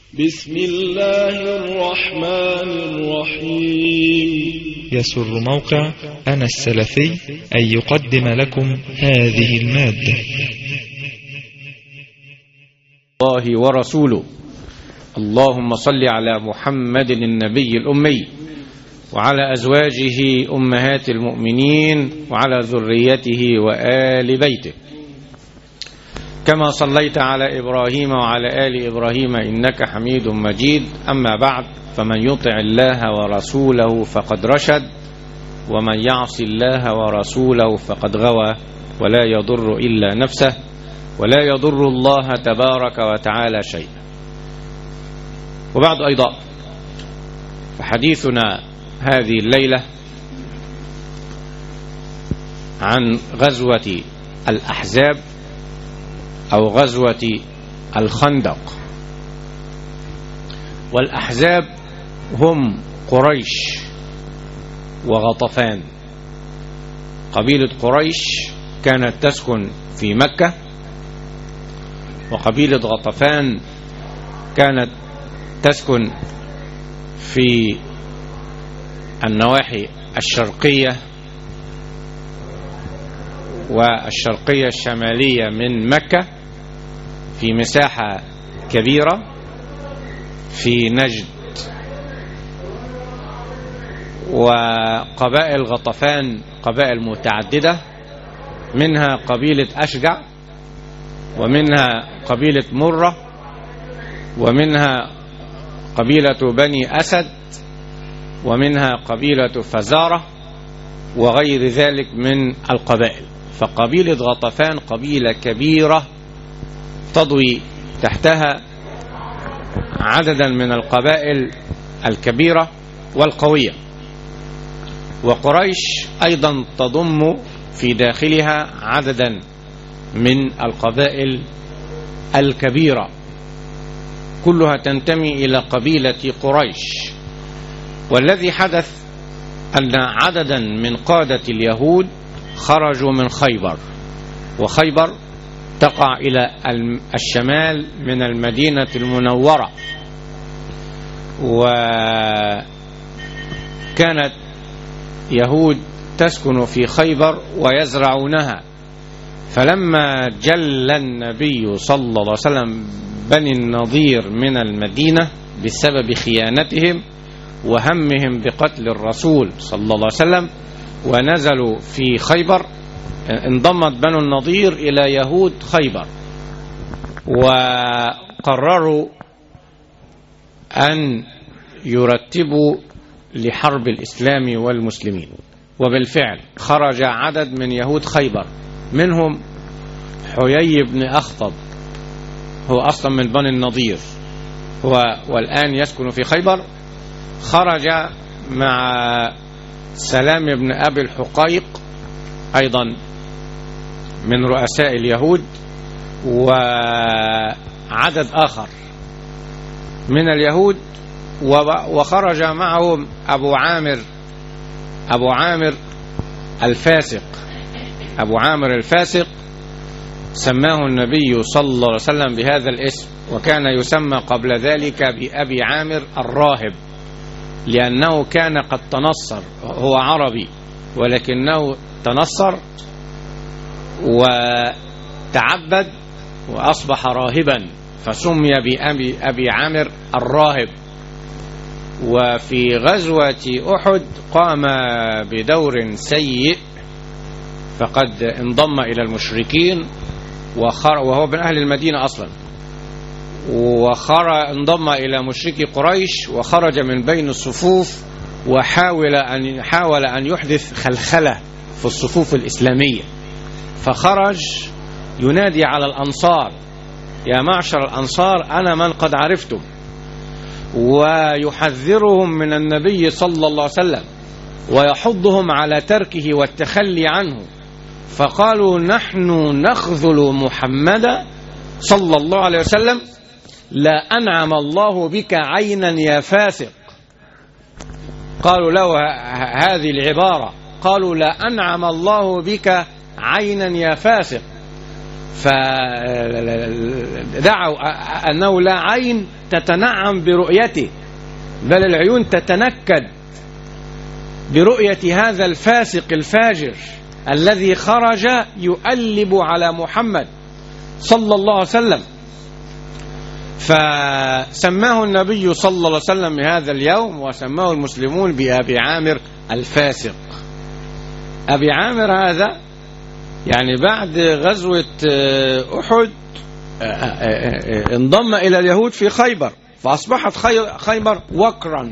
بسم الله الرحمن الرحيم يسر موقع أنا السلفي أن يقدم لكم هذه المادة الله ورسوله اللهم صل على محمد النبي الأمي وعلى أزواجه أمهات المؤمنين وعلى ذريته وآل بيته كما صليت على إبراهيم وعلى آل إبراهيم إنك حميد مجيد أما بعد فمن يطع الله ورسوله فقد رشد ومن يعص الله ورسوله فقد غوى ولا يضر إلا نفسه ولا يضر الله تبارك وتعالى شيئا وبعد أيضا فحديثنا هذه الليلة عن غزوة الأحزاب أو غزوة الخندق والأحزاب هم قريش وغطفان قبيلة قريش كانت تسكن في مكة وقبيلة غطفان كانت تسكن في النواحي الشرقية والشرقية الشمالية من مكة في مساحة كبيرة في نجد وقبائل غطفان قبائل متعددة منها قبيلة أشجع ومنها قبيلة مرة ومنها قبيلة بني أسد ومنها قبيلة فزارة وغير ذلك من القبائل فقبيلة غطفان قبيلة كبيرة تضوي تحتها عددا من القبائل الكبيرة والقوية وقريش أيضا تضم في داخلها عددا من القبائل الكبيرة كلها تنتمي إلى قبيلة قريش والذي حدث أن عددا من قادة اليهود خرجوا من خيبر وخيبر تقع إلى الشمال من المدينة المنورة وكانت يهود تسكن في خيبر ويزرعونها فلما جل النبي صلى الله عليه وسلم بني النضير من المدينة بسبب خيانتهم وهمهم بقتل الرسول صلى الله عليه وسلم ونزلوا في خيبر انضمت بنو النضير إلى يهود خيبر وقرروا أن يرتبوا لحرب الإسلام والمسلمين وبالفعل خرج عدد من يهود خيبر منهم حيي بن أخطب هو أصلا من بني النضير هو والآن يسكن في خيبر خرج مع سلام بن أبي الحقيق أيضا من رؤساء اليهود وعدد آخر من اليهود وخرج معهم أبو عامر أبو عامر الفاسق أبو عامر الفاسق سماه النبي صلى الله عليه وسلم بهذا الاسم وكان يسمى قبل ذلك بأبي عامر الراهب لأنه كان قد تنصر هو عربي ولكنه تنصر وتعبد وأصبح راهبا فسمي بأبي أبي عامر الراهب وفي غزوة أحد قام بدور سيء فقد انضم إلى المشركين وهو من أهل المدينة أصلا وخر انضم إلى مشركي قريش وخرج من بين الصفوف وحاول أن حاول أن يحدث خلخلة في الصفوف الإسلامية فخرج ينادي على الأنصار يا معشر الأنصار أنا من قد عرفتم ويحذرهم من النبي صلى الله عليه وسلم ويحضهم على تركه والتخلي عنه فقالوا نحن نخذل محمدا صلى الله عليه وسلم لا أنعم الله بك عينا يا فاسق قالوا له هذه العبارة قالوا لا أنعم الله بك عينا يا فاسق فدعوا أنه لا عين تتنعم برؤيته بل العيون تتنكد برؤية هذا الفاسق الفاجر الذي خرج يؤلب على محمد صلى الله عليه وسلم فسماه النبي صلى الله عليه وسلم هذا اليوم وسماه المسلمون بأبي عامر الفاسق أبي عامر هذا يعني بعد غزوة أحد انضم إلى اليهود في خيبر فأصبحت خيبر وكرا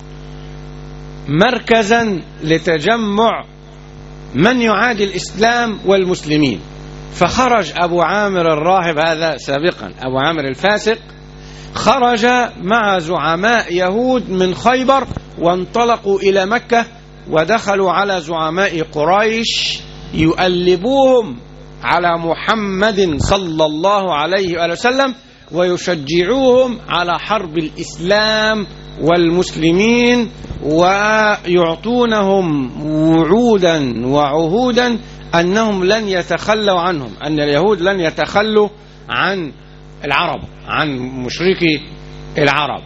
مركزا لتجمع من يعادي الإسلام والمسلمين فخرج أبو عامر الراهب هذا سابقا أبو عامر الفاسق خرج مع زعماء يهود من خيبر وانطلقوا إلى مكة ودخلوا على زعماء قريش يؤلبوهم على محمد صلى الله عليه وسلم ويشجعوهم على حرب الإسلام والمسلمين ويعطونهم وعودا وعهودا أنهم لن يتخلوا عنهم أن اليهود لن يتخلوا عن العرب عن مشركي العرب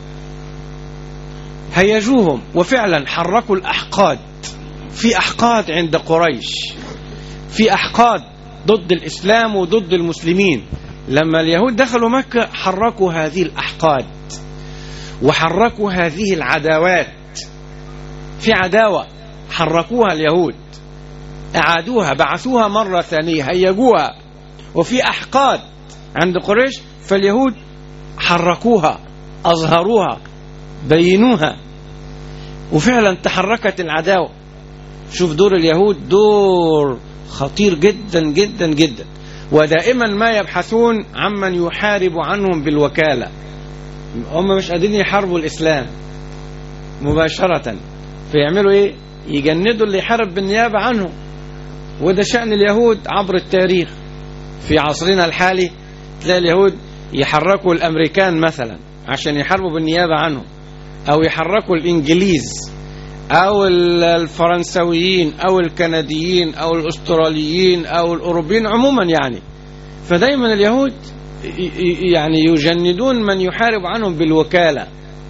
هيجوهم وفعلا حركوا الأحقاد في أحقاد عند قريش في أحقاد ضد الإسلام وضد المسلمين لما اليهود دخلوا مكة حركوا هذه الأحقاد وحركوا هذه العداوات في عداوة حركوها اليهود أعادوها بعثوها مرة ثانية هيجوها وفي أحقاد عند قريش فاليهود حركوها أظهروها بينوها وفعلا تحركت العداوة شوف دور اليهود دور خطير جدا جدا جدا ودائما ما يبحثون عمن يحارب عنهم بالوكالة هم مش قادرين يحاربوا الإسلام مباشرة فيعملوا إيه يجندوا اللي يحارب بالنيابة عنهم وده شأن اليهود عبر التاريخ في عصرنا الحالي تلاقي اليهود يحركوا الأمريكان مثلا عشان يحاربوا بالنيابة عنهم أو يحركوا الإنجليز أو الفرنسويين أو الكنديين أو الأستراليين أو الأوروبيين عموما يعني فدايما اليهود يعني يجندون من يحارب عنهم بالوكالة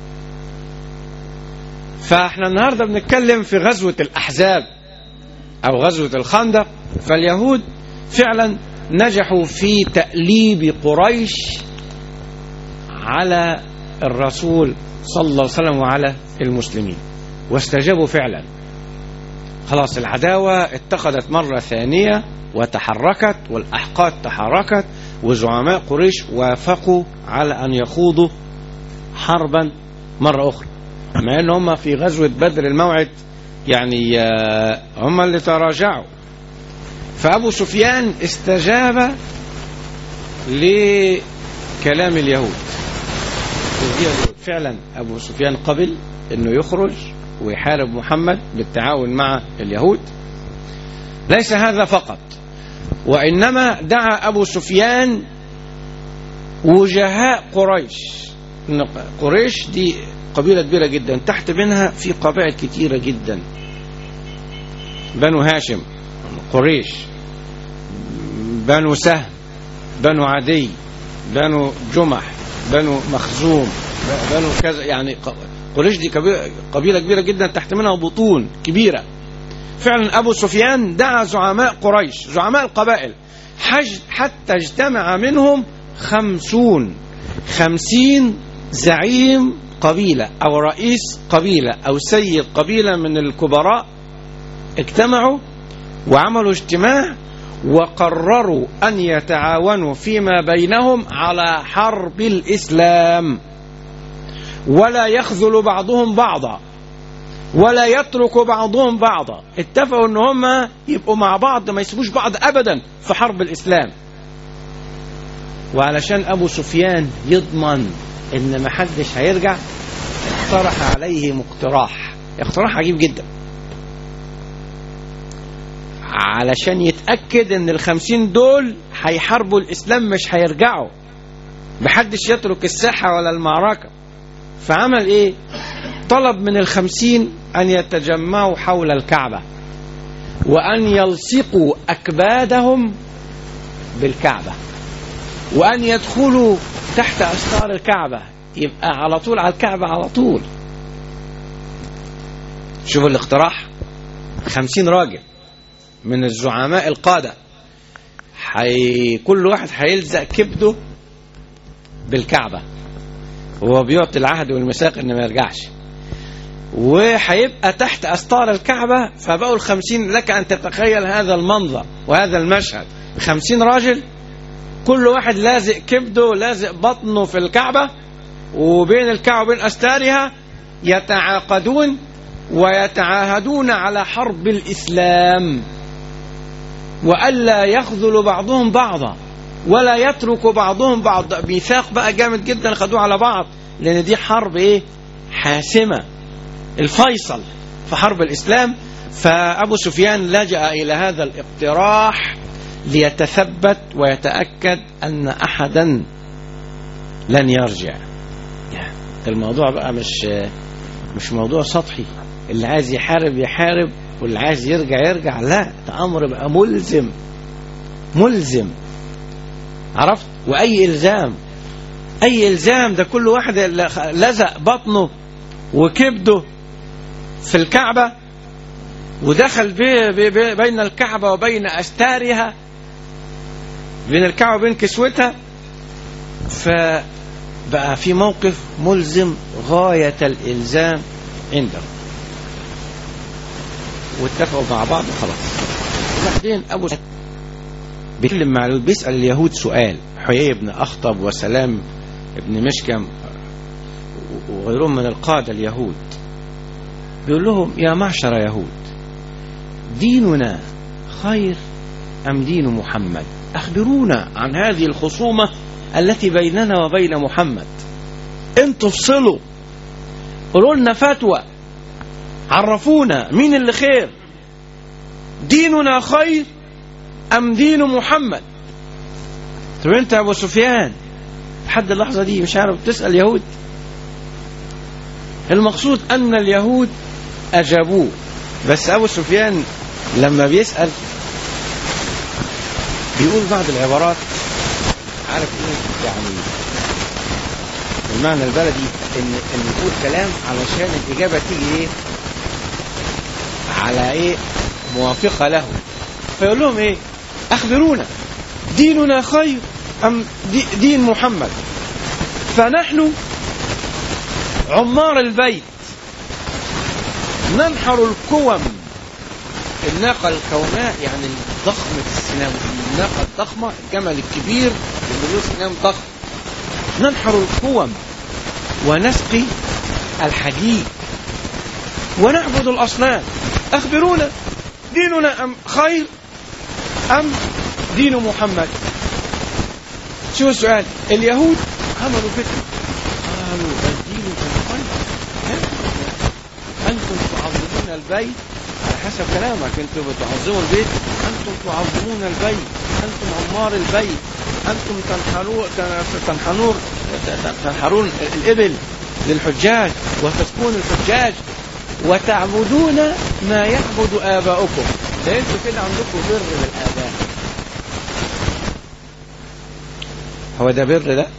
فاحنا النهاردة بنتكلم في غزوة الأحزاب أو غزوة الخندق فاليهود فعلا نجحوا في تأليب قريش على الرسول صلى الله عليه وسلم وعلى المسلمين واستجابوا فعلا خلاص العداوة اتخذت مرة ثانية وتحركت والأحقاد تحركت وزعماء قريش وافقوا على أن يخوضوا حربا مرة أخرى مع أن هم في غزوة بدر الموعد يعني هم اللي تراجعوا فأبو سفيان استجاب لكلام اليهود فعلا أبو سفيان قبل أنه يخرج ويحارب محمد بالتعاون مع اليهود ليس هذا فقط وإنما دعا أبو سفيان وجهاء قريش قريش دي قبيلة كبيرة جدا تحت منها في قبائل كتيرة جدا بنو هاشم قريش بنو سهم بنو عدي بنو جمح بنو مخزوم بنو كذا يعني قريش دي قبيلة كبيرة جدا تحت منها بطون كبيرة فعلا أبو سفيان دعا زعماء قريش زعماء القبائل حج حتى اجتمع منهم خمسون خمسين زعيم قبيلة أو رئيس قبيلة أو سيد قبيلة من الكبراء اجتمعوا وعملوا اجتماع وقرروا أن يتعاونوا فيما بينهم على حرب الإسلام ولا يخذل بعضهم بعضا ولا يترك بعضهم بعضا اتفقوا ان هم يبقوا مع بعض ما يسيبوش بعض ابدا في حرب الاسلام وعلشان ابو سفيان يضمن ان ما حدش هيرجع اقترح عليه مقتراح اقتراح عجيب جدا علشان يتأكد ان الخمسين دول هيحاربوا الاسلام مش هيرجعوا محدش يترك الساحة ولا المعركة فعمل ايه طلب من الخمسين ان يتجمعوا حول الكعبة وان يلصقوا اكبادهم بالكعبة وأن يدخلوا تحت أستار الكعبة يبقى على طول على الكعبة على طول شوفوا الاقتراح خمسين راجل من الزعماء القادة حي... كل واحد هيلزق كبده بالكعبة وهو بيعطي العهد والميثاق ان ما يرجعش وهيبقى تحت أستار الكعبة فبقوا الخمسين لك أن تتخيل هذا المنظر وهذا المشهد خمسين راجل كل واحد لازق كبده لازق بطنه في الكعبة وبين الكعبة وبين أستارها يتعاقدون ويتعاهدون على حرب الإسلام وألا يخذل بعضهم بعضا ولا يترك بعضهم بعض ميثاق بقى جامد جدا خدوه على بعض لأن دي حرب إيه حاسمة الفيصل في حرب الإسلام فأبو سفيان لجأ إلى هذا الاقتراح ليتثبت ويتأكد أن أحدا لن يرجع يعني الموضوع بقى مش مش موضوع سطحي اللي عايز يحارب يحارب واللي عايز يرجع يرجع لا ده أمر بقى ملزم ملزم عرفت وأي إلزام أي إلزام ده كل واحد لزق بطنه وكبده في الكعبة ودخل بي بي بي بين الكعبة وبين أستارها بين الكعبة وبين كسوتها فبقى في موقف ملزم غاية الإلزام عنده واتفقوا مع بعض وخلاص وبعدين أبو بيتكلم مع اليهود بيسأل اليهود سؤال حيي بن أخطب وسلام ابن مشكم وغيرهم من القادة اليهود بيقول لهم يا معشر يهود ديننا خير أم دين محمد أخبرونا عن هذه الخصومة التي بيننا وبين محمد انتوا افصلوا قولوا لنا فتوى عرفونا مين اللي خير ديننا خير أم دين محمد طب انت يا ابو سفيان لحد اللحظة دي مش عارف تسأل يهود المقصود أن اليهود أجابوه بس أبو سفيان لما بيسأل بيقول بعض العبارات عارف ايه يعني المعنى البلدي ان ان يقول كلام علشان الاجابه تيجي ايه على ايه موافقه له فيقول لهم ايه اخبرونا ديننا خير ام دي دين محمد فنحن عمار البيت ننحر الكوم الناقة الكوماء يعني ضخمة السنام الناقة الضخمة الجمل الكبير اللي له سنام ضخم ننحر الكوم ونسقي الحجيج ونعبد الأصنام أخبرونا ديننا أم خير أم دين محمد شو السؤال اليهود عملوا فتنة قالوا الدين كان خير أنتم تعظمون البيت على حسب كلامك انتم بتعظموا البيت انتم تعظمون البيت انتم عمار البيت انتم تنحرون تنحنون تنحرون الابل للحجاج وتسكون الحجاج وتعبدون ما يعبد اباؤكم ده انتوا كده عندكم بر بالاباء هو ده بر ده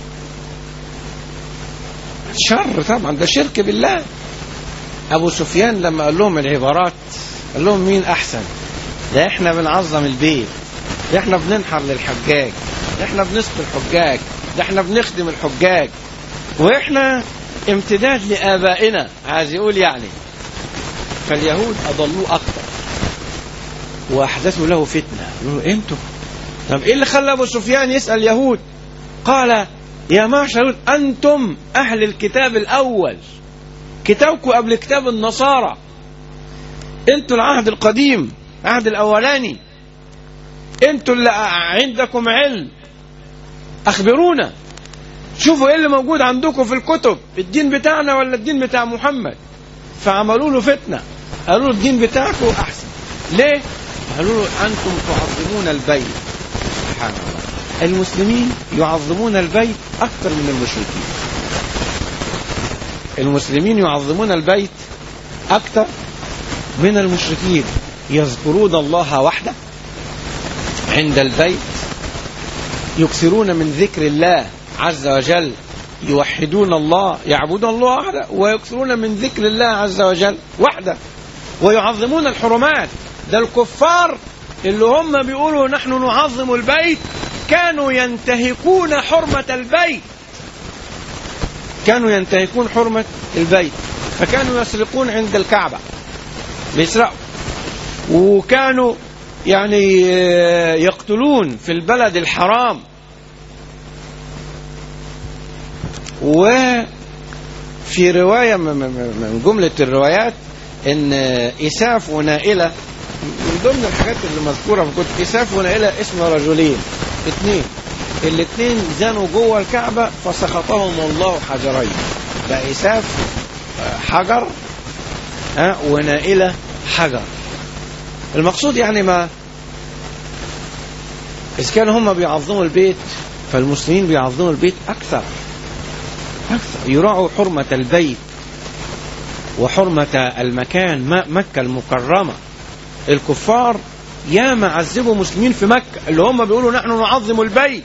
شر طبعا ده شرك بالله ابو سفيان لما قال لهم العبارات قال لهم مين احسن ده احنا بنعظم البيت ده احنا بننحر للحجاج ده احنا بنسقي الحجاج ده احنا بنخدم الحجاج واحنا امتداد لابائنا عايز يقول يعني فاليهود اضلوه اكتر واحدثوا له فتنه قالوا له انتوا طب ايه اللي خلى ابو سفيان يسال يهود قال يا معشر انتم اهل الكتاب الاول كتابكم قبل كتاب النصارى انتوا العهد القديم العهد الاولاني انتوا اللي عندكم علم اخبرونا شوفوا ايه اللي موجود عندكم في الكتب الدين بتاعنا ولا الدين بتاع محمد فعملوا له فتنه قالوا له الدين بتاعكم احسن ليه قالوا له انتم تعظمون البيت سبحان الله المسلمين يعظمون البيت اكثر من المشركين المسلمين يعظمون البيت أكثر من المشركين يذكرون الله وحده عند البيت يكثرون من ذكر الله عز وجل يوحدون الله يعبدون الله وحده ويكثرون من ذكر الله عز وجل وحده ويعظمون الحرمات ده الكفار اللي هم بيقولوا نحن نعظم البيت كانوا ينتهكون حرمة البيت كانوا ينتهكون حرمة البيت فكانوا يسرقون عند الكعبة بيسرقوا وكانوا يعني يقتلون في البلد الحرام وفي رواية من جملة الروايات ان إساف ونائلة من ضمن الحاجات اللي مذكورة في كتب إساف ونائلة اسم رجلين اثنين الاثنين زنوا جوه الكعبة فسخطهم الله حجرين فإساف حجر ونائلة حجر المقصود يعني ما إذا كانوا هم بيعظموا البيت فالمسلمين بيعظموا البيت أكثر أكثر يراعوا حرمة البيت وحرمة المكان مكة المكرمة الكفار ياما عذبوا مسلمين في مكة اللي هم بيقولوا نحن نعظم البيت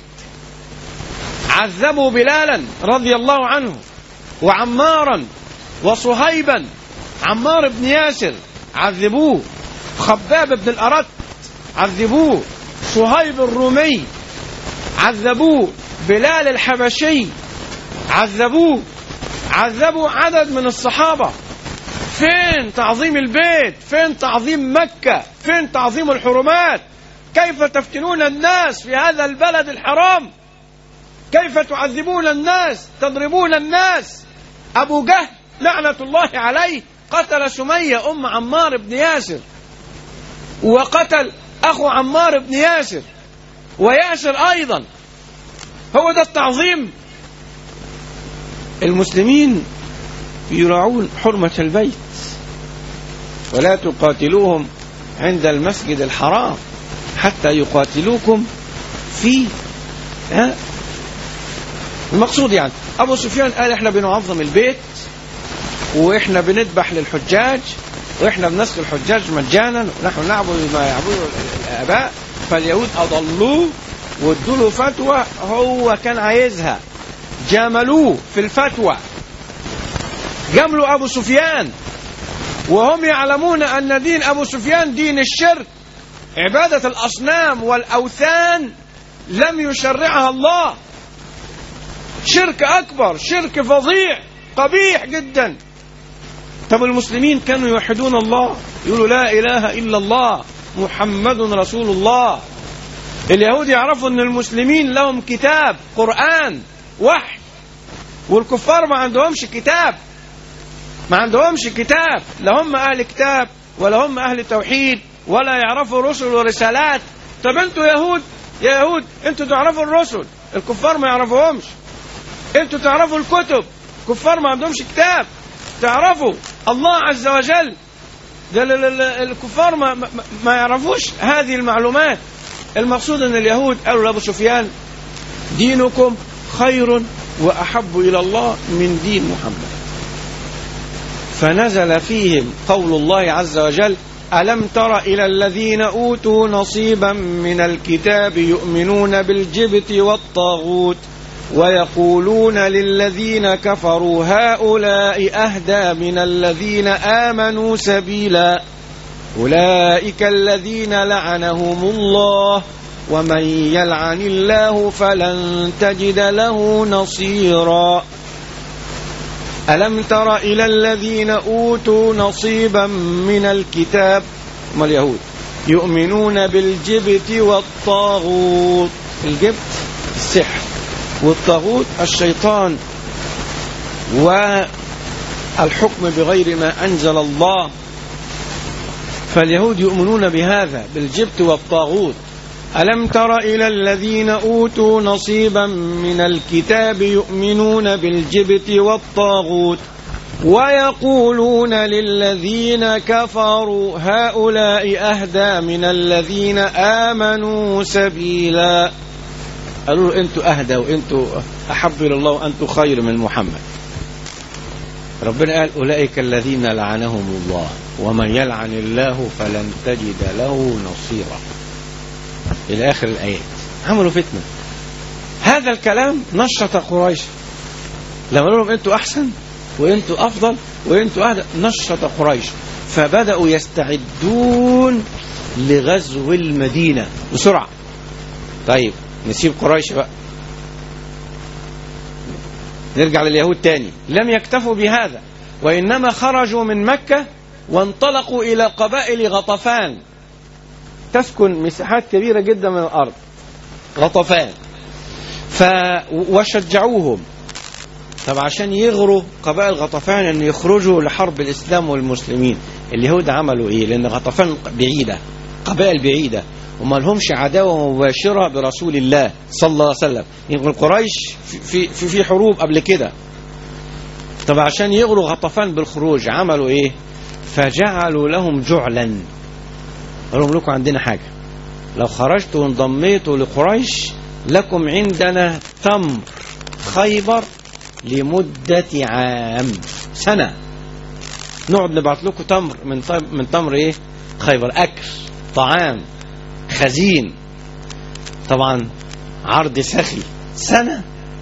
عذبوا بلالا رضي الله عنه وعمارا وصهيبا عمار بن ياسر عذبوه خباب بن الأرت عذبوه صهيب الرومي عذبوه بلال الحبشي عذبوه عذبوا عدد من الصحابة فين تعظيم البيت فين تعظيم مكة فين تعظيم الحرمات كيف تفتنون الناس في هذا البلد الحرام كيف تعذبون الناس تضربون الناس أبو جهل لعنة الله عليه قتل سمية أم عمار بن ياسر وقتل أخو عمار بن ياسر وياسر أيضا هو ده التعظيم المسلمين يراعون حرمة البيت ولا تقاتلوهم عند المسجد الحرام حتى يقاتلوكم فيه ها المقصود يعني أبو سفيان قال احنا بنعظم البيت واحنا بنذبح للحجاج واحنا بنسقي الحجاج مجانا ونحن نعبد ما يعبده الاباء فاليهود اضلوه وادوا له فتوى هو كان عايزها جاملوه في الفتوى جملوا ابو سفيان وهم يعلمون ان دين ابو سفيان دين الشرك عباده الاصنام والاوثان لم يشرعها الله شرك اكبر شرك فظيع قبيح جدا طب المسلمين كانوا يوحدون الله يقولوا لا اله الا الله محمد رسول الله اليهود يعرفوا ان المسلمين لهم كتاب قران وحي والكفار ما عندهمش كتاب ما عندهمش كتاب لا هم اهل كتاب ولا هم اهل توحيد ولا يعرفوا رسل ورسالات طب انتوا يهود يا يهود انتوا تعرفوا الرسل الكفار ما يعرفوهمش انتوا تعرفوا الكتب كفار ما عندهمش كتاب تعرفوا الله عز وجل ده الكفار ما, ما, ما يعرفوش هذه المعلومات المقصود ان اليهود قالوا لابو سفيان دينكم خير واحب الى الله من دين محمد فنزل فيهم قول الله عز وجل الم تر الى الذين اوتوا نصيبا من الكتاب يؤمنون بالجبت والطاغوت ويقولون للذين كفروا هؤلاء اهدى من الذين امنوا سبيلا اولئك الذين لعنهم الله ومن يلعن الله فلن تجد له نصيرا الم تر الى الذين اوتوا نصيبا من الكتاب هم اليهود يؤمنون بالجبت والطاغوت الجبت السحر والطاغوت الشيطان والحكم بغير ما انزل الله فاليهود يؤمنون بهذا بالجبت والطاغوت الم تر الى الذين اوتوا نصيبا من الكتاب يؤمنون بالجبت والطاغوت ويقولون للذين كفروا هؤلاء اهدى من الذين امنوا سبيلا قالوا له انتوا اهدى وانتوا احب الى الله وانتوا خير من محمد ربنا قال اولئك الذين لعنهم الله ومن يلعن الله فلن تجد له نصيرا الى اخر الايات عملوا فتنه هذا الكلام نشط قريش لما لهم انتوا احسن وانتوا افضل وانتوا اهدى نشط قريش فبداوا يستعدون لغزو المدينه بسرعه طيب نسيب قريش بقى نرجع لليهود تاني لم يكتفوا بهذا وانما خرجوا من مكه وانطلقوا الى قبائل غطفان تسكن مساحات كبيره جدا من الارض غطفان ف وشجعوهم طب عشان يغروا قبائل غطفان ان يخرجوا لحرب الاسلام والمسلمين اليهود عملوا ايه لان غطفان بعيده قبائل بعيده وما لهمش عداوه مباشره برسول الله صلى الله عليه وسلم يمكن قريش في في في حروب قبل كده طب عشان يغروا غطفان بالخروج عملوا ايه فجعلوا لهم جعلا قالوا لهم لكم عندنا حاجه لو خرجتوا وانضميتوا لقريش لكم عندنا تمر خيبر لمدة عام سنة نقعد نبعت لكم تمر من طيب من تمر ايه خيبر اكل طعام خزين طبعا عرض سخي سنة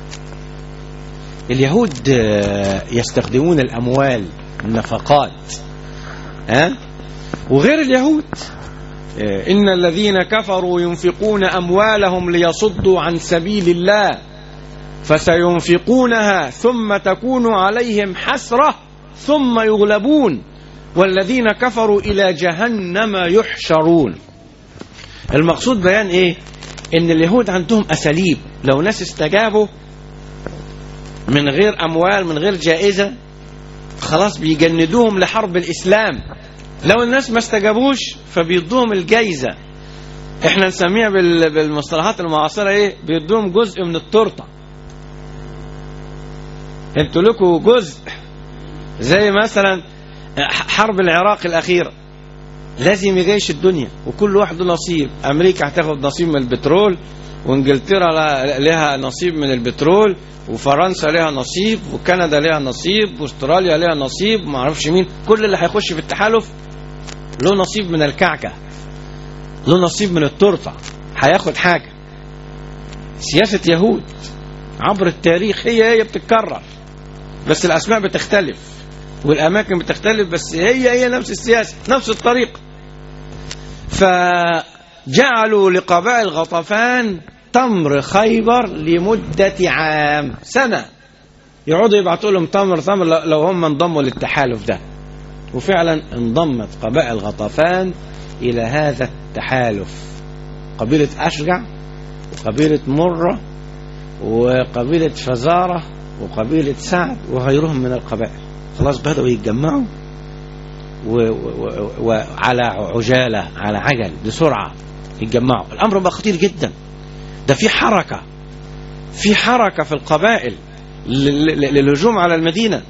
اليهود يستخدمون الاموال النفقات ها أه؟ وغير اليهود إن الذين كفروا ينفقون أموالهم ليصدوا عن سبيل الله فسينفقونها ثم تكون عليهم حسرة ثم يغلبون والذين كفروا إلى جهنم يحشرون المقصود بيان إيه إن اليهود عندهم أساليب لو ناس استجابوا من غير أموال من غير جائزة خلاص بيجندوهم لحرب الإسلام لو الناس ما استجابوش فبيدوهم الجايزة احنا نسميها بالمصطلحات المعاصرة ايه بيدوهم جزء من التورته انتوا لكم جزء زي مثلا حرب العراق الأخيرة لازم يجيش الدنيا وكل واحد له نصيب أمريكا هتاخد نصيب من البترول وانجلترا لها نصيب من البترول وفرنسا لها نصيب وكندا لها نصيب واستراليا لها نصيب ما اعرفش مين كل اللي هيخش في التحالف له نصيب من الكعكة له نصيب من التورته هياخد حاجة سياسة يهود عبر التاريخ هي هي بتتكرر بس الأسماء بتختلف والأماكن بتختلف بس هي هي نفس السياسة نفس الطريقة فجعلوا لقبائل غطفان تمر خيبر لمدة عام سنة يقعدوا يبعتوا لهم تمر تمر لو هم انضموا للتحالف ده وفعلا انضمت قبائل غطفان إلى هذا التحالف قبيلة أشجع وقبيلة مرة وقبيلة فزارة وقبيلة سعد وغيرهم من القبائل خلاص بدأوا يتجمعوا وعلى عجالة على عجل بسرعة يتجمعوا الأمر بقى خطير جدا ده في حركة في حركة في القبائل للهجوم على المدينة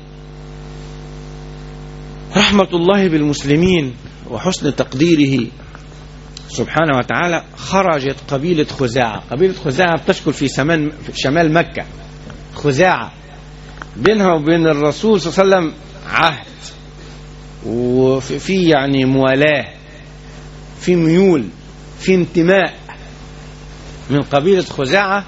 رحمة الله بالمسلمين وحسن تقديره سبحانه وتعالى خرجت قبيلة خزاعة قبيلة خزاعة بتشكل في سمان في شمال مكة خزاعة بينها وبين الرسول صلى الله عليه وسلم عهد وفي يعني موالاة في ميول في انتماء من قبيلة خزاعة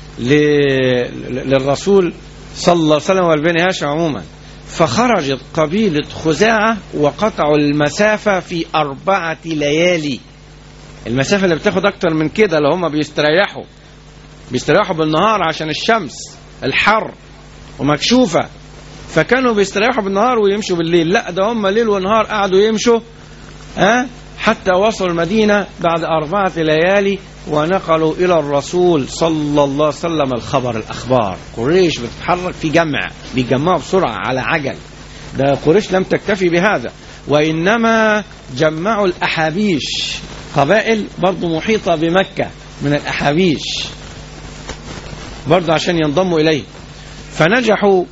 للرسول صلى الله عليه وسلم والبني هاشم عموما فخرجت قبيلة خزاعة وقطعوا المسافة في أربعة ليالي المسافة اللي بتاخد أكتر من كده لو هم بيستريحوا بيستريحوا بالنهار عشان الشمس الحر ومكشوفة فكانوا بيستريحوا بالنهار ويمشوا بالليل لا ده هم ليل ونهار قعدوا يمشوا ها حتى وصلوا المدينة بعد أربعة ليالي ونقلوا إلى الرسول صلى الله عليه وسلم الخبر الأخبار قريش بتتحرك في جمع بيجمعوا بسرعة على عجل ده قريش لم تكتفي بهذا وإنما جمعوا الأحابيش قبائل برضو محيطة بمكة من الأحابيش برضو عشان ينضموا إليه فنجحوا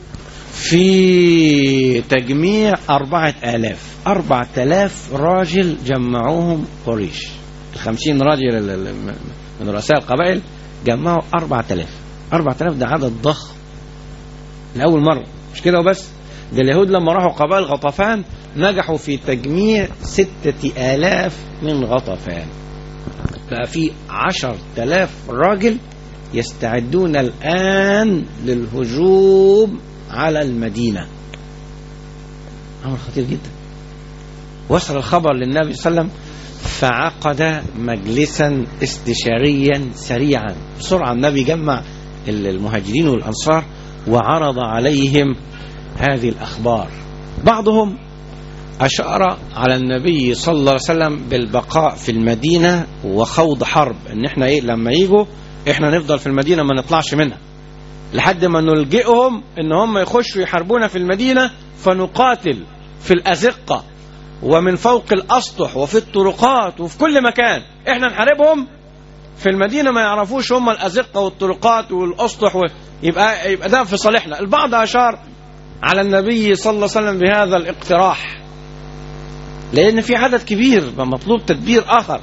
في تجميع أربعة آلاف أربعة آلاف راجل جمعوهم قريش الخمسين راجل من رؤساء القبائل جمعوا أربعة آلاف أربعة آلاف ده عدد ضخم لأول مرة مش كده وبس ده اليهود لما راحوا قبائل غطفان نجحوا في تجميع ستة آلاف من غطفان بقى في عشر تلاف راجل يستعدون الآن للهجوم على المدينة أمر خطير جدا وصل الخبر للنبي صلى الله عليه وسلم فعقد مجلسا استشاريا سريعا بسرعة النبي جمع المهاجرين والأنصار وعرض عليهم هذه الأخبار بعضهم أشار على النبي صلى الله عليه وسلم بالبقاء في المدينة وخوض حرب ان احنا ايه لما يجوا احنا نفضل في المدينة ما نطلعش منها لحد ما نلجئهم ان هم يخشوا يحاربونا في المدينة فنقاتل في الأزقة ومن فوق الأسطح وفي الطرقات وفي كل مكان احنا نحاربهم في المدينة ما يعرفوش هم الأزقة والطرقات والأسطح و... يبقى يبقى ده في صالحنا البعض أشار على النبي صلى الله عليه وسلم بهذا الاقتراح لأن في عدد كبير مطلوب تدبير آخر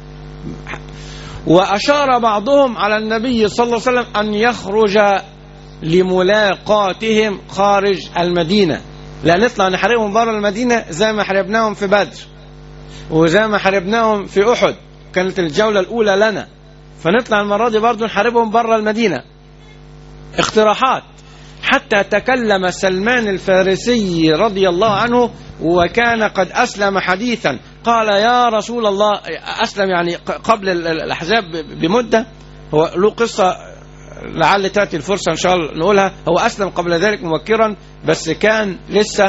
وأشار بعضهم على النبي صلى الله عليه وسلم أن يخرج لملاقاتهم خارج المدينة لا نطلع نحاربهم بره المدينة زي ما حاربناهم في بدر وزي ما حاربناهم في أحد كانت الجولة الأولى لنا فنطلع المرة دي برضه نحاربهم بره المدينة اقتراحات حتى تكلم سلمان الفارسي رضي الله عنه وكان قد أسلم حديثا قال يا رسول الله أسلم يعني قبل الأحزاب بمدة هو له قصة لعل تأتي الفرصة إن شاء الله نقولها هو أسلم قبل ذلك مبكرا بس كان لسه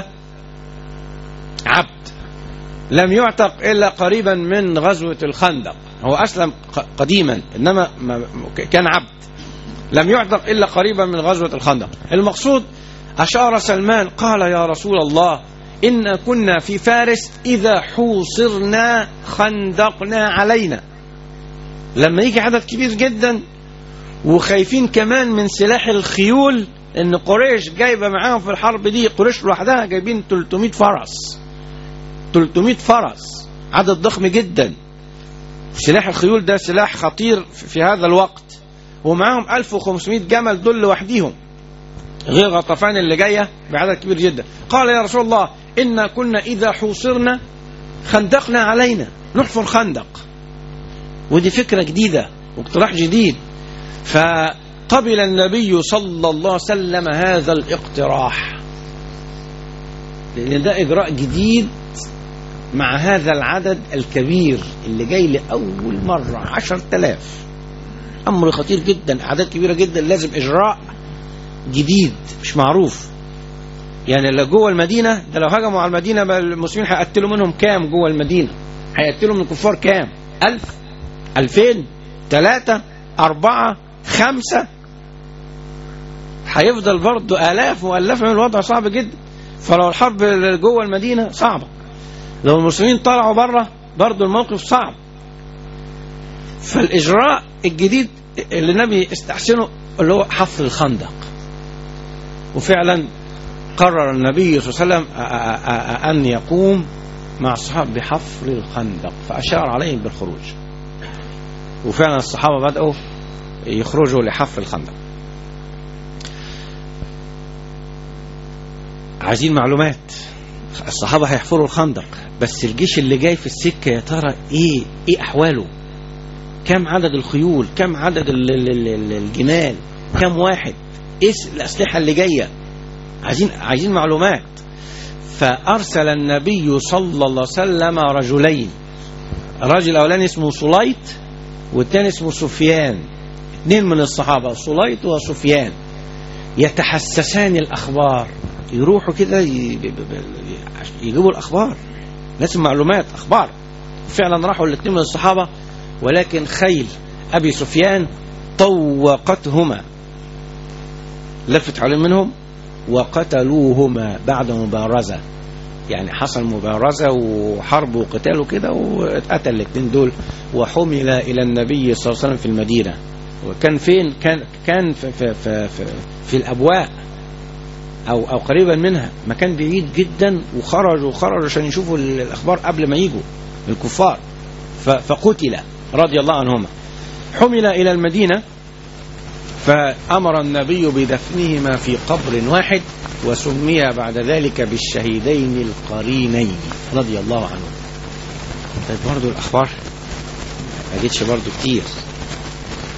عبد لم يعتق إلا قريبا من غزوة الخندق هو أسلم قديما إنما كان عبد لم يعتق إلا قريبا من غزوة الخندق المقصود أشار سلمان قال يا رسول الله إن كنا في فارس إذا حوصرنا خندقنا علينا لما يجي عدد كبير جدا وخايفين كمان من سلاح الخيول ان قريش جايبه معاهم في الحرب دي قريش لوحدها جايبين 300 فرس 300 فرس عدد ضخم جدا سلاح الخيول ده سلاح خطير في هذا الوقت ومعاهم 1500 جمل دول لوحديهم غير غطفان اللي جايه بعدد كبير جدا قال يا رسول الله إنا كنا إذا حوصرنا خندقنا علينا نحفر خندق ودي فكرة جديدة واقتراح جديد فقبل النبي صلى الله عليه وسلم هذا الاقتراح لأن ده إجراء جديد مع هذا العدد الكبير اللي جاي لأول مرة عشر تلاف أمر خطير جدا أعداد كبيرة جدا لازم إجراء جديد مش معروف يعني اللي جوه المدينة ده لو هجموا على المدينة المسلمين هيقتلوا منهم كام جوه المدينة هيقتلوا من الكفار كام ألف ألفين ثلاثة أربعة خمسة هيفضل برضه آلاف مؤلفة من الوضع صعب جدا فلو الحرب جوه المدينة صعبة لو المسلمين طلعوا بره برضه الموقف صعب فالإجراء الجديد اللي النبي استحسنه اللي هو حفر الخندق وفعلا قرر النبي صلى الله عليه وسلم أن يقوم مع الصحابة بحفر الخندق فأشار عليهم بالخروج وفعلا الصحابة بدأوا يخرجوا لحفر الخندق عايزين معلومات الصحابة هيحفروا الخندق بس الجيش اللي جاي في السكة يا ترى ايه ايه احواله كم عدد الخيول كم عدد الجمال كم واحد ايه الاسلحة اللي جاية عايزين عايزين معلومات فارسل النبي صلى الله عليه وسلم رجلين الرجل الاولاني اسمه سليط والثاني اسمه سفيان اثنين من الصحابه سليط وسفيان يتحسسان الاخبار يروحوا كده يجيبوا الاخبار لازم معلومات اخبار فعلا راحوا الاثنين من الصحابه ولكن خيل ابي سفيان طوقتهما لفت عليهم منهم وقتلوهما بعد مبارزة يعني حصل مبارزة وحرب وقتال وكده واتقتل الاثنين دول وحمل إلى النبي صلى الله عليه وسلم في المدينة وكان فين كان كان في, في, في, في, في الأبواء أو أو قريبا منها مكان بعيد جدا وخرجوا وخرجوا عشان يشوفوا الأخبار قبل ما يجوا الكفار فقتل رضي الله عنهما حمل إلى المدينة فأمر النبي بدفنهما في قبر واحد وسمي بعد ذلك بالشهيدين القرينين رضي الله عنهم طيب برضو الأخبار ما جتش برضو كتير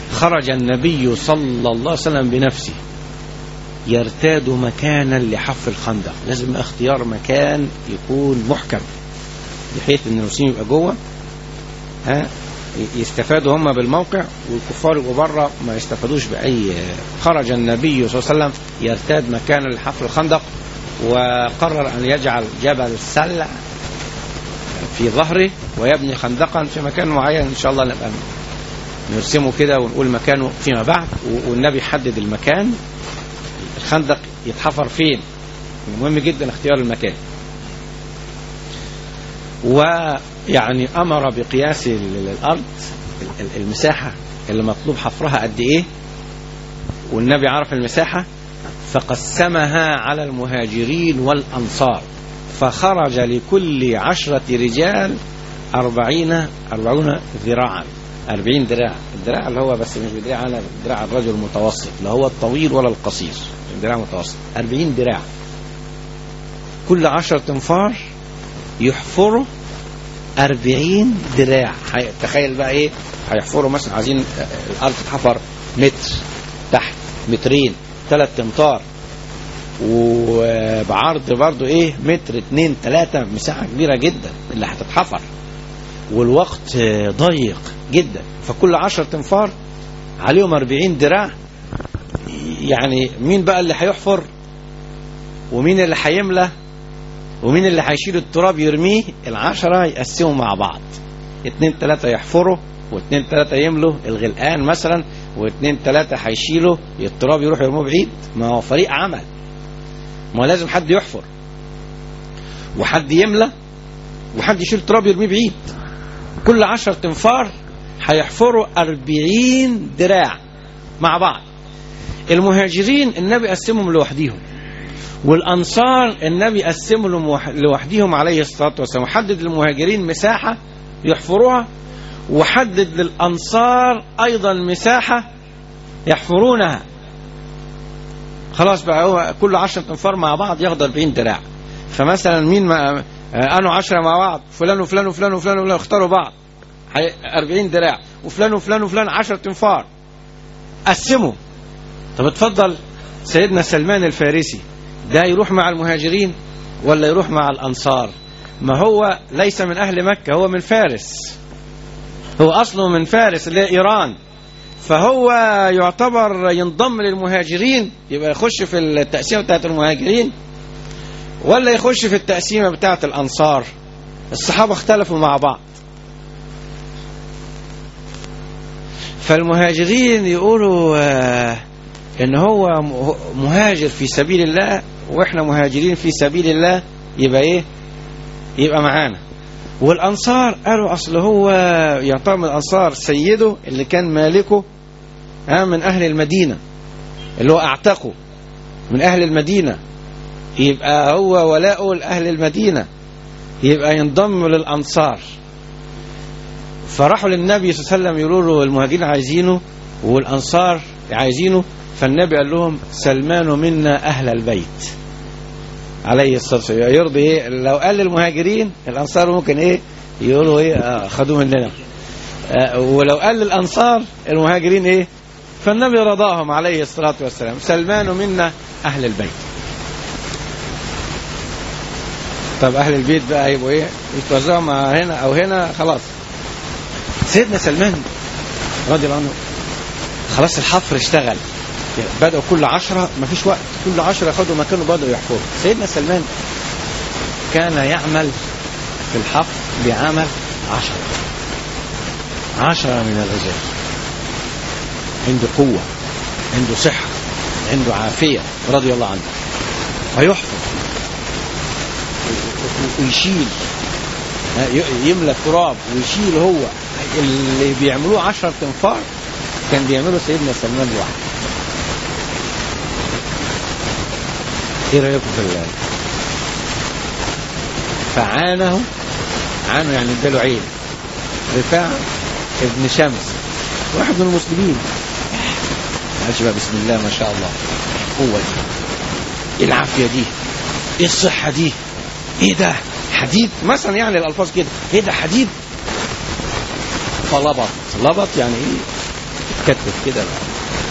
خرج النبي صلى الله عليه وسلم بنفسه يرتاد مكانا لحفر الخندق لازم اختيار مكان يكون محكم بحيث ان المسلمين يبقى جوه ها يستفادوا هم بالموقع والكفار يبقوا بره ما يستفادوش باي خرج النبي صلى الله عليه وسلم يرتاد مكانا لحفر الخندق وقرر ان يجعل جبل السلع في ظهره ويبني خندقا في مكان معين ان شاء الله نبقى نرسمه كده ونقول مكانه فيما بعد والنبي يحدد المكان الخندق يتحفر فين مهم جدا اختيار المكان ويعني امر بقياس الارض المساحه اللي مطلوب حفرها قد ايه والنبي عرف المساحه فقسمها على المهاجرين والانصار فخرج لكل عشرة رجال أربعين أربعون ذراعا أربعين ذراع الذراع اللي هو بس مش بدراع أنا ذراع الرجل المتوسط لا هو الطويل ولا القصير ذراع متوسط أربعين ذراع كل عشرة انفار يحفروا أربعين ذراع تخيل بقى إيه هيحفروا مثلا عايزين الأرض تتحفر متر تحت مترين ثلاث امتار وبعرض برضو ايه متر اتنين تلاتة مساحة كبيرة جدا اللي هتتحفر والوقت ضيق جدا فكل عشر تنفار عليهم اربعين دراع يعني مين بقى اللي هيحفر ومين اللي هيملى ومين اللي هيشيل التراب يرميه العشرة يقسموا مع بعض اتنين تلاتة يحفروا واتنين تلاتة يملوا الغلقان مثلا واتنين تلاتة هيشيلوا التراب يروح يرموه بعيد ما هو فريق عمل ما لازم حد يحفر وحد يملى وحد يشيل تراب يرميه بعيد كل عشر تنفار هيحفروا أربعين دراع مع بعض المهاجرين النبي قسمهم لوحديهم والأنصار النبي قسمهم لوحديهم عليه الصلاة والسلام حدد للمهاجرين مساحة يحفروها وحدد للأنصار أيضا مساحة يحفرونها خلاص بقى هو كل 10 انفار مع بعض ياخد 40 دراع فمثلا مين ما قالوا 10 مع بعض فلان وفلان وفلان وفلان وفلان اختاروا بعض 40 دراع وفلان وفلان وفلان 10 انفار قسموا طب اتفضل سيدنا سلمان الفارسي ده يروح مع المهاجرين ولا يروح مع الانصار ما هو ليس من اهل مكه هو من فارس هو اصله من فارس اللي هي ايران فهو يعتبر ينضم للمهاجرين يبقى يخش في التقسيمه بتاعت المهاجرين ولا يخش في التقسيمه بتاعت الانصار الصحابه اختلفوا مع بعض فالمهاجرين يقولوا ان هو مهاجر في سبيل الله واحنا مهاجرين في سبيل الله يبقى ايه يبقى معانا والانصار قالوا اصل هو يعتبر من الانصار سيده اللي كان مالكه من اهل المدينه اللي هو اعتقه من اهل المدينه يبقى هو ولاؤه لاهل المدينه يبقى ينضم للانصار فراحوا للنبي صلى الله عليه وسلم يقولوا له المهاجرين عايزينه والانصار عايزينه فالنبي قال لهم سلمان منا اهل البيت عليه الصلاه والسلام يرضي ايه لو قال للمهاجرين الانصار ممكن ايه يقولوا ايه آه خدوه مننا آه ولو قال للانصار المهاجرين ايه فالنبي رضاهم عليه الصلاه والسلام سلمان منا اهل البيت طب اهل البيت بقى يبقوا ايه يتوزعوا مع هنا او هنا خلاص سيدنا سلمان رضي الله عنه خلاص الحفر اشتغل بدأوا كل عشرة ما فيش وقت كل عشرة خدوا مكانه بدأوا يحفروا سيدنا سلمان كان يعمل في الحفر بعمل عشرة عشرة من الرجال عنده قوة عنده صحة عنده عافية رضي الله عنه فيحفر ويشيل يملى التراب ويشيل هو اللي بيعملوه عشرة تنفار كان بيعمله سيدنا سلمان لوحده ايه رايكم في الله فعانه عانه يعني اداله عين رفاعة ابن شمس واحد من المسلمين معلش بقى بسم الله ما شاء الله القوة دي ايه العافية دي ايه الصحة دي ايه ده حديد مثلا يعني الالفاظ كده ايه ده حديد فلبط لبط يعني ايه تتكتف كده بقى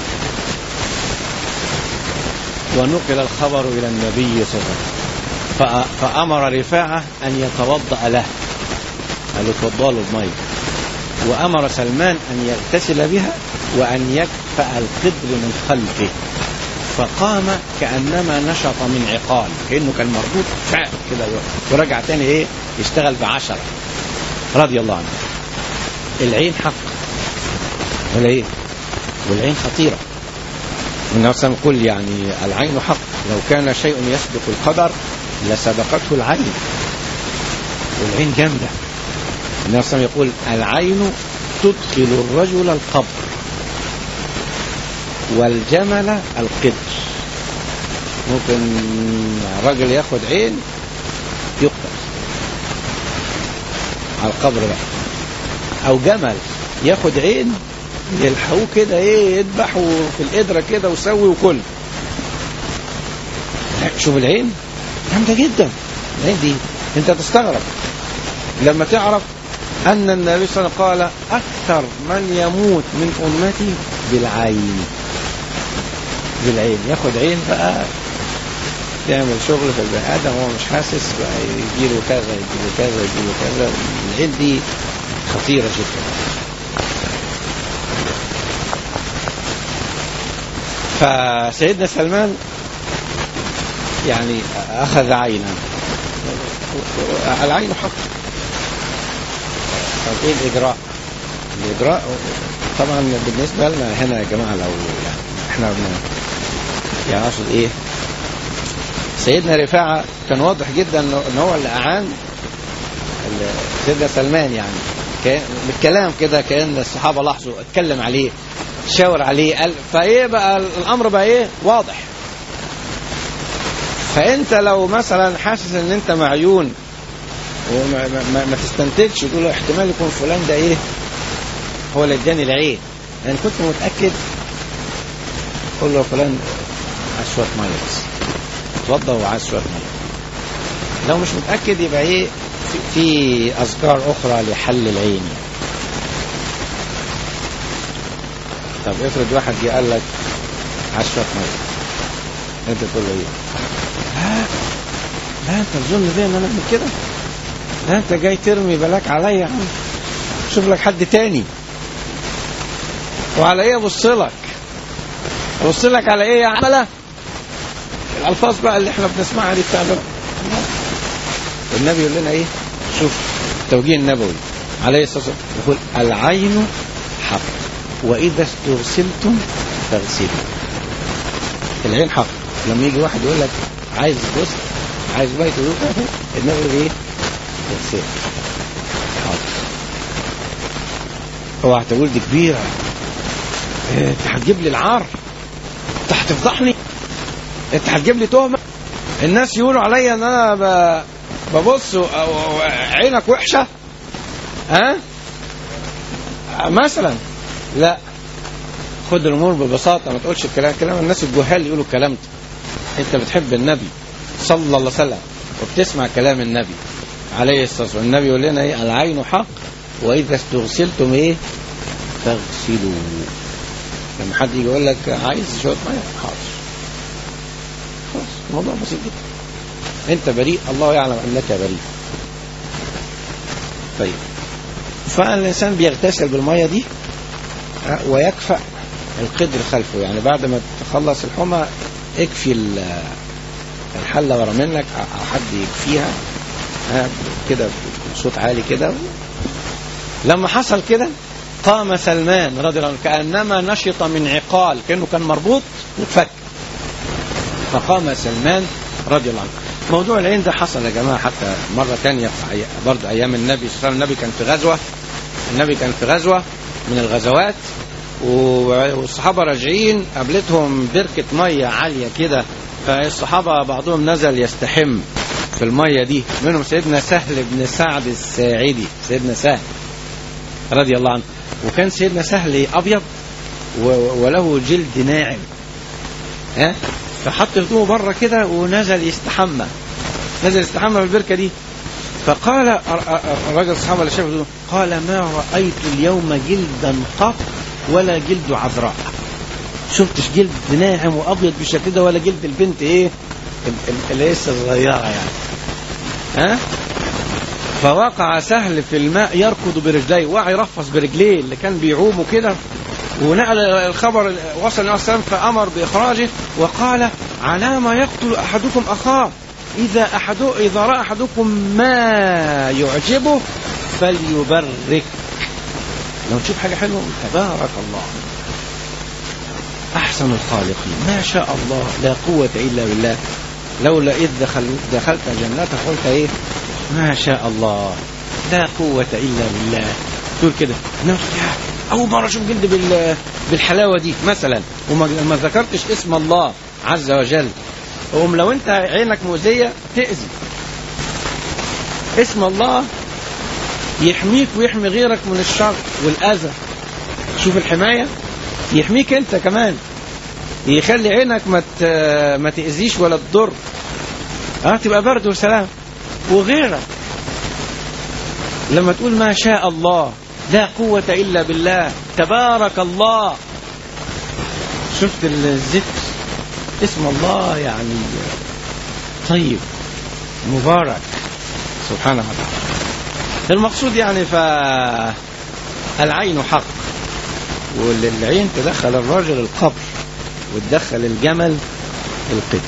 ونقل الخبر إلى النبي صلى الله عليه وسلم فأ- فأمر رفاعة أن يتوضأ له قال له اتوضأ له بمية وأمر سلمان أن يغتسل بها وأن يكفأ القدر من خلفه فقام كأنما نشط من عقال كأنه كان مربوط فعل كده ورجع تاني إيه يشتغل بعشرة رضي الله عنه العين حق ولا إيه والعين خطيرة النبي صلى الله عليه وسلم يقول يعني العين حق لو كان شيء يسبق القدر لسبقته العين والعين جامدة النبي صلى الله عليه وسلم يقول العين تدخل الرجل القبر والجمل القدر ممكن رجل ياخد عين يقتل على القبر بقى او جمل ياخد عين يلحقوه كده ايه يذبحوا في القدره كده وسوي وكل شوف العين جامده جدا العين دي انت تستغرب لما تعرف ان النبي صلى الله عليه وسلم قال اكثر من يموت من امتي بالعين بالعين ياخد عين بقى تعمل شغل في البني ادم وهو مش حاسس بقى يجيله كذا يجيله كذا يجيله كذا العين دي خطيره جدا فسيدنا سلمان يعني اخذ عينا العين حق طب ايه الاجراء الاجراء طبعا بالنسبه لنا هنا يا جماعه لو يعني احنا بن يعني اقصد ايه سيدنا رفاعه كان واضح جدا انه إن هو اللي اعان ال- سيدنا سلمان يعني كان بالكلام كده كان الصحابه لاحظوا اتكلم عليه شاور عليه قال فايه بقى الامر بقى ايه واضح فانت لو مثلا حاسس ان انت معيون وما ما, ما, ما تستنتجش تقول له احتمال يكون فلان ده ايه هو اللي اداني العين انا كنت متاكد قول له فلان عايز شويه ميه بس اتوضى وعايز شويه ميه لو مش متاكد يبقى ايه في, في اذكار اخرى لحل العين يعني. طب افرض واحد جه قال لك عايز شويه ميه انت تقول له ايه؟ لا لا انت تظن بيا ان انا اعمل كده؟ لا انت جاي ترمي بلاك عليا يا عم شوف لك حد تاني وعلى ايه ابص لك؟ ابص لك على ايه يا عمله؟ الالفاظ بقى اللي احنا بنسمعها دي بتاع ده. النبي يقول لنا ايه؟ شوف التوجيه النبوي عليه الصلاه والسلام يقول العين حق واذا استرسلتم فاغسلوا العين حق لما يجي واحد يقول لك عايز غسل عايز بيت وضوء النبي يقول ايه؟ اغسل حاضر اوعى تقول دي كبيره إيه، انت هتجيب لي العار انت هتفضحني انت هتجيب لي تهمه الناس يقولوا عليا ان انا ب... ببص و... و... عينك وحشه ها مثلا لا خد الامور ببساطه ما تقولش الكلام كلام الناس الجهال يقولوا الكلام ده انت بتحب النبي صلى الله عليه وسلم وبتسمع كلام النبي عليه الصلاه والسلام النبي يقول لنا ايه العين حق واذا استغسلتم ايه فاغسلوا لما حد يجي يقول لك عايز شويه ميه حاضر خلاص الموضوع بسيط جدا انت بريء الله يعلم انك بريء طيب فالانسان بيغتسل بالميه دي ها، ويكفأ القدر خلفه يعني بعد ما تخلص الحمى اكفي ال- الحله ورا منك او حد يكفيها ها، كده بصوت عالي كده لما حصل كده قام سلمان رضي الله عنه كانما نشط من عقال كانه كان مربوط واتفك فقام سلمان رضي الله عنه موضوع العين ده حصل يا جماعه حتى مره تانية في أي- برضه ايام النبي صلى الله عليه وسلم النبي كان في غزوه النبي كان في غزوه من الغزوات و- والصحابه راجعين قابلتهم بركه ميه عاليه كده فالصحابه بعضهم نزل يستحم في الميه دي منهم سيدنا سهل بن سعد الساعدي سيدنا سهل رضي الله عنه وكان سيدنا سهل ابيض و- وله جلد ناعم ها فحط هدومه بره كده ونزل يستحمى نزل يستحمى في البركه دي فقال الر- الرجل الصحابه اللي شافه قال ما رايت اليوم جلدا قط ولا جلده عذراء شفتش جلد ناعم وابيض بالشكل ده ولا جلد البنت ايه ال- ال- اللي لسه صغيره يعني ها فوقع سهل في الماء يركض برجليه وقع يرفص برجليه اللي كان بيعومه كده ونقل الخبر وصل النبي صلى الله عليه وسلم فامر باخراجه وقال على ما يقتل احدكم اخاه اذا احد اذا راى احدكم ما يعجبه فليبرك لو تشوف حاجه حلوه تبارك الله احسن الخالقين ما شاء الله لا قوه الا بالله لولا اذ دخل دخلت جنتك قلت ايه ما شاء الله لا قوه الا بالله تقول كده نفسي يا اول مره اشوف جلد بال بالحلاوه دي مثلا وما ما ذكرتش اسم الله عز وجل وهم لو انت عينك مؤذيه تاذي اسم الله يحميك ويحمي غيرك من الشر والاذى شوف الحمايه يحميك انت كمان يخلي عينك ما ت- ما تاذيش ولا تضر اه تبقى برد وسلام وغيرك لما تقول ما شاء الله لا قوة إلا بالله تبارك الله شفت الذكر اسم الله يعني طيب مبارك سبحانه وتعالى المقصود يعني فالعين حق والعين تدخل الرجل القبر وتدخل الجمل القدر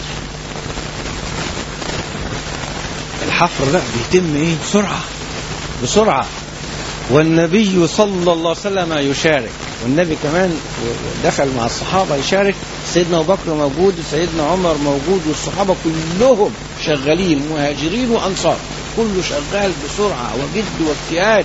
الحفر ده بيتم ايه بسرعة بسرعة والنبي صلى الله عليه وسلم يشارك والنبي كمان دخل مع الصحابة يشارك سيدنا أبو بكر موجود وسيدنا عمر موجود والصحابة كلهم شغالين مهاجرين وأنصار كله شغال بسرعة وجد واجتهاد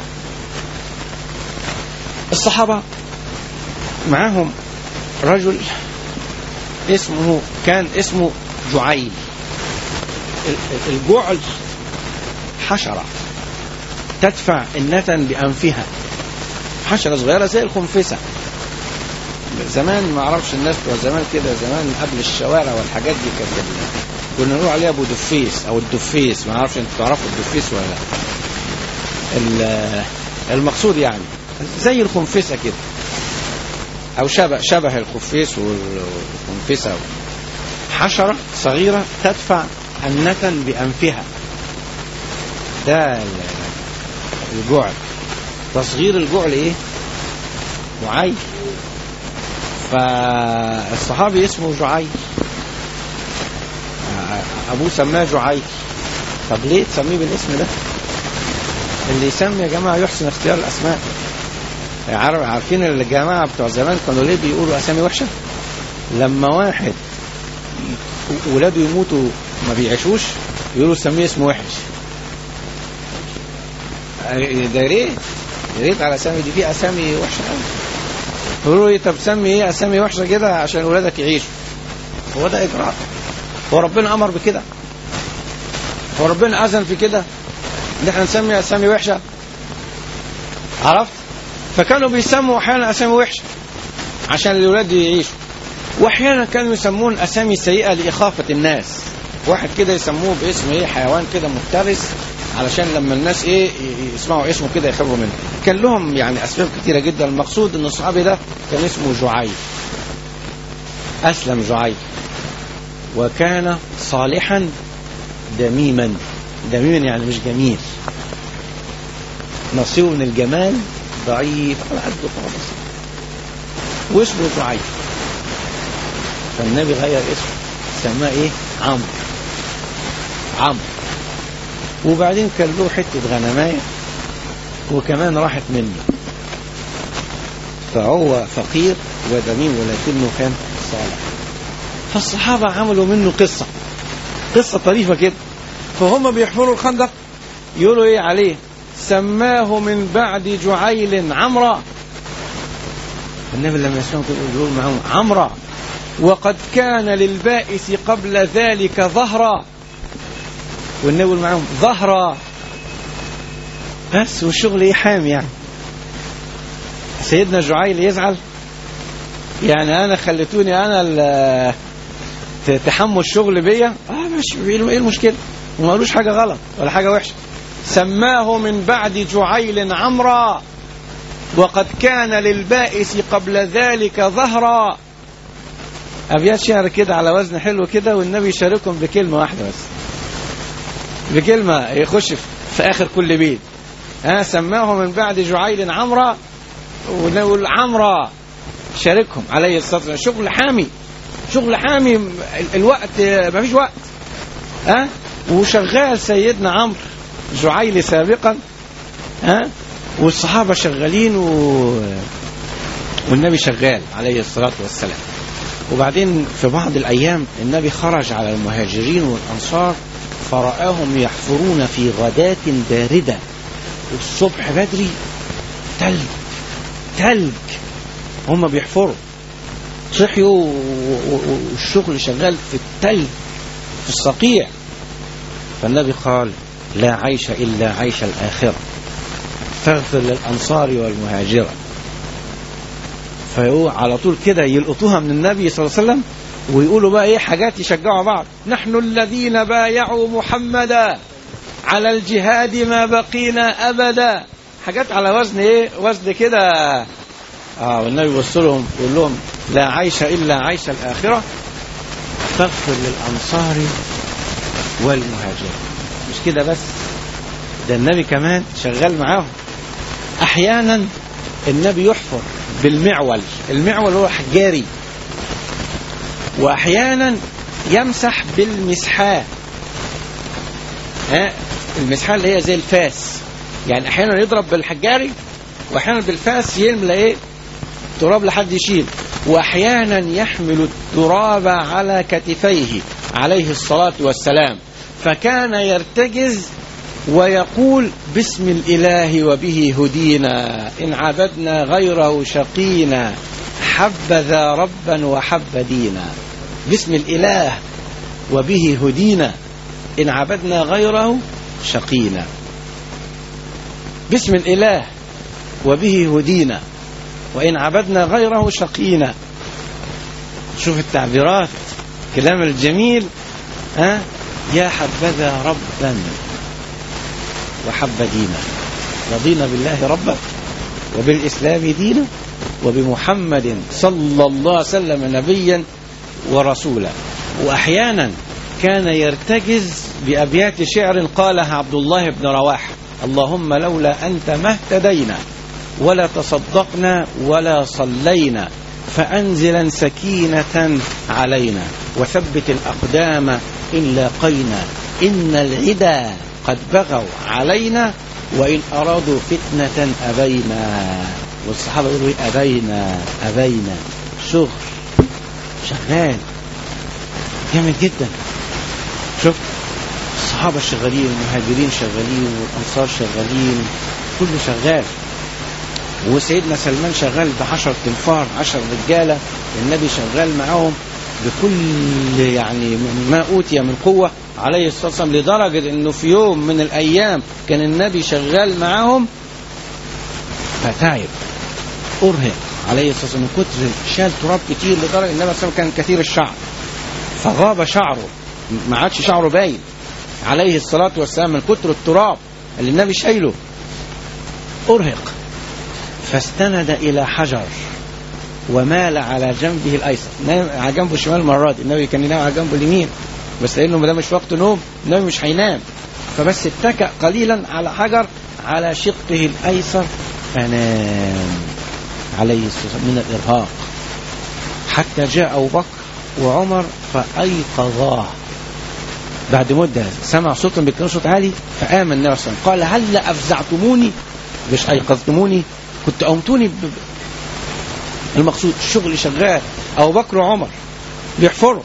الصحابة معاهم رجل اسمه كان اسمه جعيل ال- الجعل حشرة تدفع النتن بأنفها حشرة صغيرة زي الخنفسة زمان ما اعرفش الناس بتوع زمان كده زمان قبل الشوارع والحاجات دي كانت ال- كنا نقول عليها ابو دفيس او الدفيس ما اعرفش انتوا تعرفوا الدفيس ولا لا ال- المقصود يعني زي الخنفسة كده او شبه شبه الخفيس والخنفسة حشرة صغيرة تدفع النتن بأنفها ده ال- الجعل تصغير الجعل ايه معين فالصحابي اسمه جعيل ابوه سماه جعيل طب ليه تسميه بالاسم ده اللي يسمي يا جماعه يحسن اختيار الاسماء عارف عارفين الجماعه بتوع زمان كانوا ليه بيقولوا اسامي وحشه لما واحد ولاده يموتوا ما بيعيشوش يقولوا سميه اسمه وحش ده يا ريت يا ريت على اسامي دي في اسامي وحشه قوي يقولوا لي طب سمي ايه اسامي وحشه كده عشان ولادك يعيشوا هو ده اجراء هو ربنا امر بكده هو ربنا اذن في كده ان احنا نسمي اسامي وحشه عرفت فكانوا بيسموا احيانا اسامي وحشه عشان الاولاد يعيشوا واحيانا كانوا يسمون اسامي سيئه لاخافه الناس واحد كده يسموه باسم ايه حيوان كده مفترس علشان لما الناس ايه ي- يسمعوا اسمه كده يخافوا منه كان لهم يعني اسباب كتيره جدا المقصود ان الصحابي ده كان اسمه جعيل اسلم جعيل وكان صالحا دميما دميما يعني مش جميل نصيبه من الجمال ضعيف على قده خالص واسمه جعيل فالنبي غير اسمه سماه ايه عمرو عمرو وبعدين كان له حته غنمايه وكمان راحت منه فهو فقير ودميم ولكنه كان صالح فالصحابة عملوا منه قصة قصة طريفة كده فهم بيحفروا الخندق يقولوا ايه عليه سماه من بعد جعيل عمرا النبي لما يسمعوا كده يقول معهم عمرا وقد كان للبائس قبل ذلك ظهرا والنبي يقول معهم ظهرا بس والشغل ايه حامي يعني سيدنا جعيل يزعل يعني انا خليتوني انا ال- ت- تحموا الشغل بيا اه ماشي ايه المشكله وما قالوش حاجه غلط ولا حاجه وحشه سماه من بعد جعيل عمرا وقد كان للبائس قبل ذلك ظهرا أبيات شعر كده على وزن حلو كده والنبي يشاركهم بكلمة واحدة بس بكلمة يخش في آخر كل بيت ها سماه من بعد جعيل عمرا ونقول عمرا شاركهم عليه الصلاة والسلام شغل حامي شغل حامي ال- الوقت ما فيش وقت ها وشغال سيدنا عمرو جعيل سابقا ها والصحابة شغالين و... والنبي شغال عليه الصلاة والسلام وبعدين في بعض الأيام النبي خرج على المهاجرين والأنصار فرآهم يحفرون في غداة باردة والصبح بدري تلج تلج هم بيحفروا صحيوا و- و- والشغل شغال في التلج في الصقيع فالنبي قال لا عيش إلا عيش الآخرة فاغفر للأنصار والمهاجرة فهو على طول كده يلقطوها من النبي صلى الله عليه وسلم ويقولوا بقى ايه حاجات يشجعوا بعض نحن الذين بايعوا محمدا على الجهاد ما بقينا ابدا حاجات على وزن ايه وزن كده اه والنبي يبص لهم يقول لهم لا عيش الا عيش الاخره فاغفر للانصار والمهاجرين مش كده بس ده النبي كمان شغال معاهم احيانا النبي يحفر بالمعول المعول هو حجاري واحيانا يمسح بالمسحاه ها المسحاه اللي هي زي الفاس يعني احيانا يضرب بالحجاري واحيانا بالفاس يملى ايه تراب لحد يشيل واحيانا يحمل التراب على كتفيه عليه الصلاه والسلام فكان يرتجز ويقول بسم الإله وبه هدينا إن عبدنا غيره شقينا حبذا ربا وحب دينا بسم الإله وبه هدينا إن عبدنا غيره شقينا بسم الإله وبه هدينا وإن عبدنا غيره شقينا شوف التعبيرات كلام الجميل ها يا حبذا ربا وحب دينا رضينا بالله ربا وبالإسلام دينا وبمحمد صلى الله عليه وسلم نبيا ورسولا وأحيانا كان يرتجز بأبيات شعر قالها عبد الله بن رواحة اللهم لولا أنت ما اهتدينا ولا تصدقنا ولا صلينا فأنزلا سكينة علينا وثبت الأقدام إن لاقينا إن العدا قد بغوا علينا وإن أرادوا فتنة أبينا والصحابة يقولوا إيه؟ أبينا أبينا شغل شغال جامد جدا شوف الصحابة شغالين والمهاجرين شغالين والأنصار شغالين كله شغال وسيدنا سلمان شغال بعشر تنفار عشر رجالة النبي شغال معاهم بكل يعني ما أوتي من قوة عليه الصلاة والسلام لدرجة أنه في يوم من الأيام كان النبي شغال معاهم فتعب أرهق عليه الصلاة والسلام من كتر شال تراب كتير لدرجة النبي صلى الله عليه وسلم كان كثير الشعر فغاب شعره ما عادش شعره باين عليه الصلاة والسلام من كتر التراب اللي النبي شايله أرهق فاستند إلى حجر ومال على جنبه الأيسر نام على جنبه الشمال مرة دي النبي كان ينام على جنبه اليمين بس لأنه ما ده مش وقت نوم النبي مش هينام فبس اتكأ قليلا على حجر على شقه الأيسر فنام عليه الصلاة والسلام من الإرهاق حتى جاء أبو بكر وعمر فأيقظاه بعد مدة سمع صوتهم بيتكلموا صوت عالي فآمن النبي صلى الله عليه وسلم قال هل أفزعتموني مش أيقظتموني كنت أمتوني ب... المقصود الشغل شغال أبو بكر وعمر بيحفروا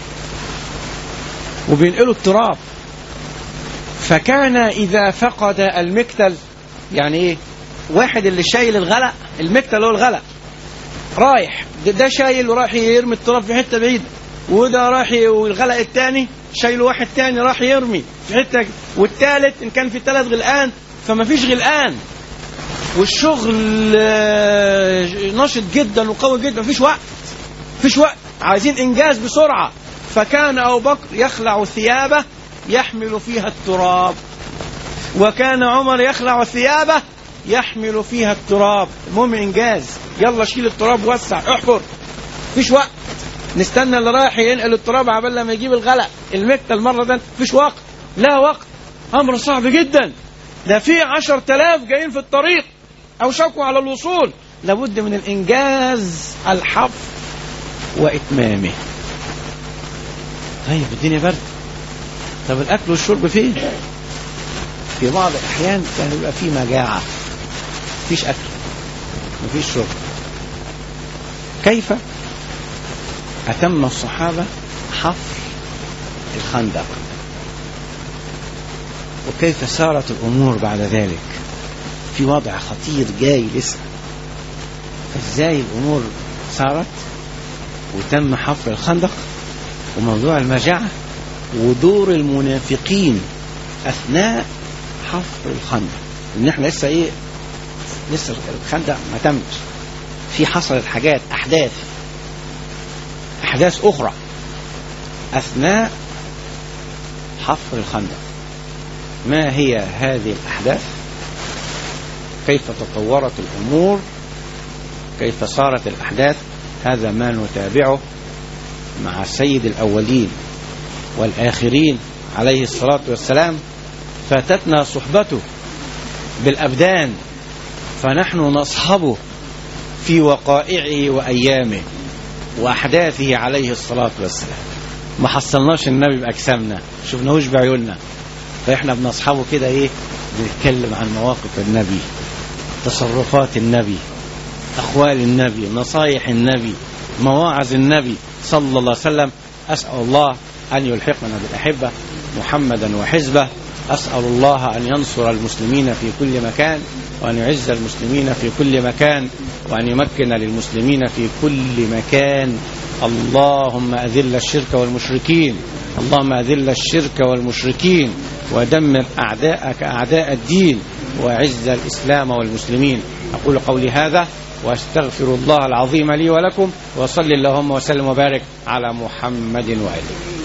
وبينقلوا التراب فكان إذا فقد المكتل يعني إيه واحد اللي شايل الغلق المكتل هو الغلق رايح ده, ده شايل وراح يرمي التراب في حته بعيده وده راح ي- والغلق الثاني شايله واحد تاني راح يرمي في حته والثالث ان كان في ثلاث غلقان فما فيش غلقان والشغل آه، نشط جدا وقوي جدا مفيش وقت مفيش وقت عايزين انجاز بسرعه فكان ابو بكر يخلع ثيابه يحمل فيها التراب وكان عمر يخلع ثيابه يحمل فيها التراب المهم انجاز يلا شيل التراب وسع احفر مفيش وقت نستنى اللي رايح ينقل التراب عبال لما يجيب الغلق المكتة المرة ده مفيش وقت لا وقت امر صعب جدا ده في عشر تلاف جايين في الطريق او شكوا على الوصول لابد من الانجاز الحفر واتمامه طيب الدنيا برد طب الاكل والشرب فين في بعض الاحيان كان يبقى في مجاعه مفيش اكل مفيش شرب كيف اتم الصحابه حفر الخندق وكيف سارت الامور بعد ذلك في وضع خطير جاي لسه ازاي الامور سارت وتم حفر الخندق وموضوع المجاعة ودور المنافقين أثناء حفر الخندق إن إحنا لسه إيه لسه الخندق ما تمش في حصلت حاجات أحداث أحداث أخرى أثناء حفر الخندق ما هي هذه الأحداث كيف تطورت الأمور كيف صارت الأحداث هذا ما نتابعه مع سيد الأولين والآخرين عليه الصلاة والسلام فاتتنا صحبته بالأبدان فنحن نصحبه في وقائعه وأيامه وأحداثه عليه الصلاة والسلام ما حصلناش النبي بأجسامنا شفناهوش بعيوننا فإحنا بنصحبه كده إيه بنتكلم عن مواقف النبي تصرفات النبي أقوال النبي نصايح النبي مواعظ النبي صلى الله عليه وسلم أسأل الله أن يلحقنا بالأحبة محمدا وحزبه أسأل الله أن ينصر المسلمين في كل مكان وأن يعز المسلمين في كل مكان وأن يمكن للمسلمين في كل مكان اللهم أذل الشرك والمشركين اللهم أذل الشرك والمشركين ودمر أعداءك أعداء الدين وأعز الإسلام والمسلمين أقول قولي هذا واستغفر الله العظيم لي ولكم وصل اللهم وسلم وبارك على محمد وآله